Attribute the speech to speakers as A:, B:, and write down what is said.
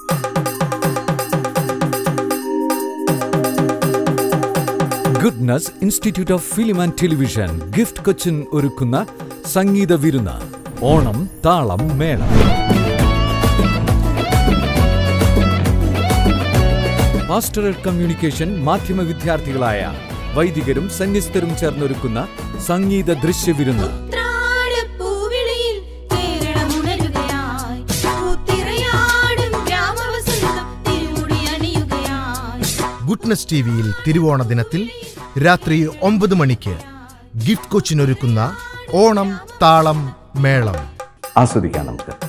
A: Goodness institute of film and television GIFT Cochin ഒരുക്കുന്ന സംഗീത വിരുന്ന് ഓണം താളം മേളം പാസ്റ്ററൽ കമ്മ്യൂണിക്കേഷൻ മാധ്യമ വിദ്യാർത്ഥികളായ വൈദികരും സന്യസ്തരും ചേർന്നൊരുക്കുന്ന സംഗീത ദൃശ്യവിരുന്ന്
B: ഉത്രാടപ്പൂവിളിയിൽ കേരളമുണരുകയായി. പൂത്തിറയാടും ഗ്രാമവസന്തം തിരുമുടി അണിയുകയായി.
C: ഗുഡ്നസ് ടി വിയിൽ തിരുവോണ ദിനത്തിൽ രാത്രി ഒമ്പത് മണിക്ക് ഗിഫ്റ്റ് കൊച്ചിനൊരുക്കുന്ന ഓണം താളം മേളം
A: ആസ്വദിക്കാം നമുക്ക്